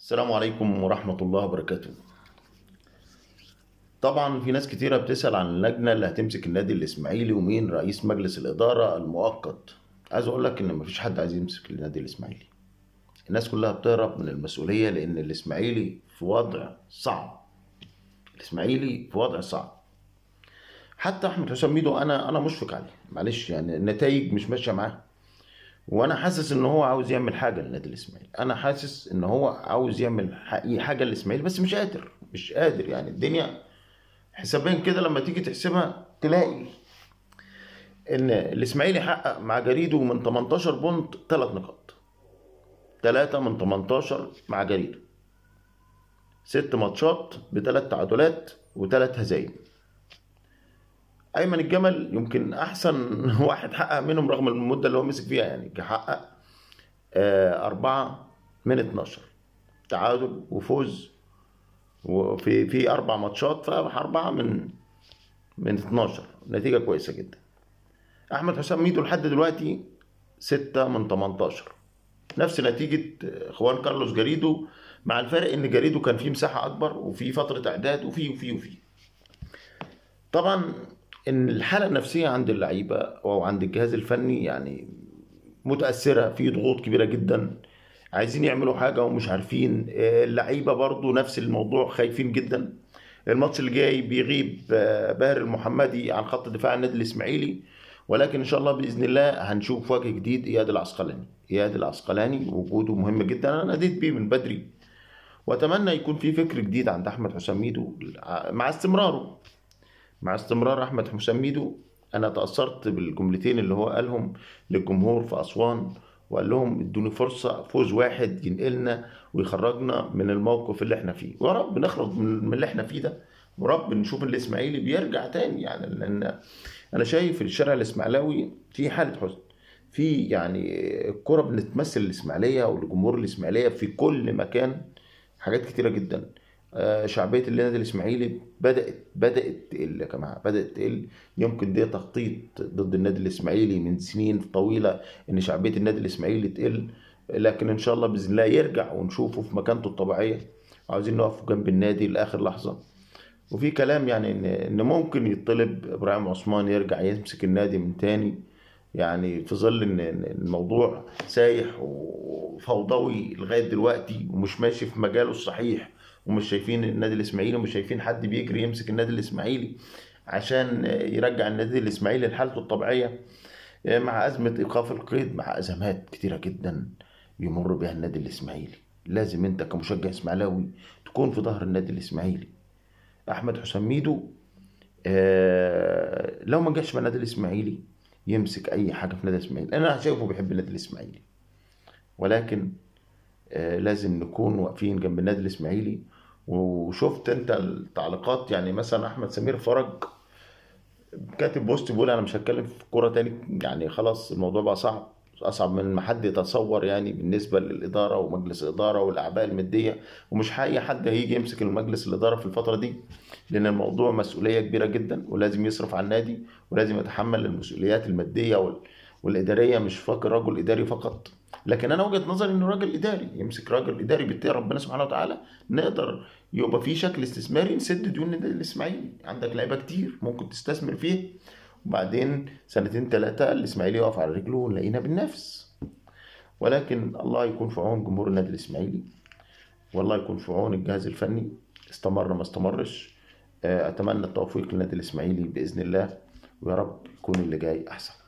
السلام عليكم ورحمة الله وبركاته طبعا في ناس كتيرة بتسأل عن اللجنة اللي هتمسك النادي الإسماعيلي ومين رئيس مجلس الإدارة المؤقت عايز أقول لك إن مفيش حد عايز يمسك النادي الإسماعيلي الناس كلها بتهرب من المسؤولية لأن الإسماعيلي في وضع صعب الإسماعيلي في وضع صعب حتى أحمد حسام ميدو أنا أنا مشفق عليه معلش يعني النتائج مش ماشية معاه وانا حاسس ان هو عاوز يعمل حاجه للنادي الاسماعيلي انا حاسس ان هو عاوز يعمل حقيقي حاجه للاسماعيلي بس مش قادر مش قادر يعني الدنيا حسابيا كده لما تيجي تحسبها تلاقي ان الاسماعيلي حقق مع جريده من 18 بونت 3 نقاط 3 من 18 مع جريده ست ماتشات بثلاث تعادلات وثلاث هزايم ايمن الجمل يمكن احسن واحد حقق منهم رغم المده اللي هو مسك فيها يعني حقق آه، أربعة من 12 تعادل وفوز وفي في أربع ماتشات فأربعة من من 12 نتيجة كويسة جدا أحمد حسام ميدو لحد دلوقتي ستة من 18 نفس نتيجة خوان كارلوس جريدو مع الفرق إن جريدو كان فيه مساحة أكبر وفي فترة إعداد وفي وفي وفي طبعا ان الحاله النفسيه عند اللعيبه او عند الجهاز الفني يعني متاثره في ضغوط كبيره جدا عايزين يعملوا حاجه ومش عارفين آه، اللعيبه برضو نفس الموضوع خايفين جدا الماتش اللي جاي بيغيب آه، باهر المحمدي عن خط دفاع النادي الاسماعيلي ولكن ان شاء الله باذن الله هنشوف وجه جديد اياد العسقلاني اياد العسقلاني وجوده مهم جدا انا ناديت بيه من بدري واتمنى يكون في فكر جديد عند احمد حسام ميدو مع استمراره مع استمرار احمد حسام ميدو انا تاثرت بالجملتين اللي هو قالهم للجمهور في اسوان وقال لهم ادوني فرصه فوز واحد ينقلنا ويخرجنا من الموقف اللي احنا فيه ويا رب نخرج من من اللي احنا فيه ده ورب نشوف الاسماعيلي بيرجع تاني يعني لان انا شايف الشارع الاسماعيلاوي في حاله حزن في يعني الكرة بتمثل الاسماعيليه والجمهور الاسماعيليه في كل مكان حاجات كتيره جدا آه، شعبيه النادي الاسماعيلي بدات بدات تقل يا جماعه بدات تقل يمكن ده تخطيط ضد النادي الاسماعيلي من سنين طويله ان شعبيه النادي الاسماعيلي تقل لكن ان شاء الله باذن الله يرجع ونشوفه في مكانته الطبيعيه عاوزين نقف جنب النادي لاخر لحظه وفي كلام يعني ان ان ممكن يطلب ابراهيم عثمان يرجع يمسك النادي من تاني يعني في ظل ان إن الموضوع سايح وفوضوي لغايه دلوقتي ومش ماشي في مجاله الصحيح ومش شايفين النادي الاسماعيلي ومش شايفين حد بيجري يمسك النادي الاسماعيلي عشان يرجع النادي الاسماعيلي لحالته الطبيعيه مع ازمه ايقاف القيد مع ازمات كتيره جدا بيمر بها النادي الاسماعيلي لازم انت كمشجع اسماعيلاوي تكون في ظهر النادي الاسماعيلي احمد حسام ميدو آه، لو ما جاش مع النادي الاسماعيلي يمسك اي حاجه في النادي الاسماعيلي انا شايفه بيحب النادي الاسماعيلي ولكن آه، لازم نكون واقفين جنب النادي الاسماعيلي وشفت انت التعليقات يعني مثلا احمد سمير فرج كاتب بوست بيقول انا مش هتكلم في كوره تاني يعني خلاص الموضوع بقى صعب اصعب من ما حد يتصور يعني بالنسبه للاداره ومجلس الاداره والاعباء الماديه ومش اي حد هيجي يمسك المجلس الاداره في الفتره دي لان الموضوع مسؤوليه كبيره جدا ولازم يصرف على النادي ولازم يتحمل المسؤوليات الماديه وال... والاداريه مش فاكر رجل اداري فقط لكن انا وجهه نظري انه راجل اداري يمسك راجل اداري بيتقي ربنا سبحانه وتعالى نقدر يبقى في شكل استثماري نسد ديون النادي الاسماعيلي عندك لعيبه كتير ممكن تستثمر فيه وبعدين سنتين ثلاثه الاسماعيلي يقف على رجله ونلاقينا بننافس ولكن الله يكون في عون جمهور النادي الاسماعيلي والله يكون في عون الجهاز الفني استمر ما استمرش آه، اتمنى التوفيق للنادي الاسماعيلي باذن الله ويا رب يكون اللي جاي احسن